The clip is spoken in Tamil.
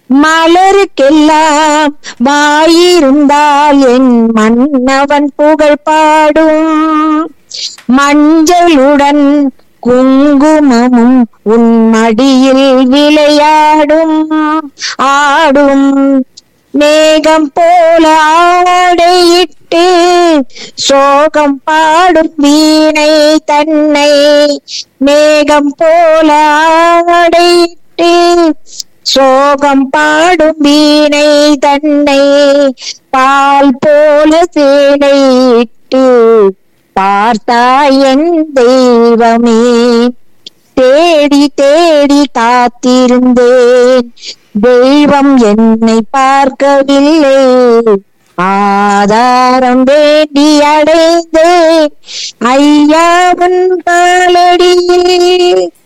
மலருக்கெல்லாம் வாயிருந்தால் என் மன்னவன் புகழ் பாடும் மஞ்சளுடன் குங்குமமும் உன் மடியில் விளையாடும் ஆடும் மேகம் போல ஆடையிட்டு சோகம் பாடும் வீணை தன்னை மேகம் போல ஆடையிட்டு சோகம் பாடும் வீணை தன்னை பால் போல சேலையிட்டு பார்த்தாய் என் தெய்வமே தேடி தேடி காத்திருந்தேன் தெய்வம் என்னை பார்க்கவில்லை ஆதாரம் வேண்டி அடைந்தேன் ஐயாவின் காலடியில்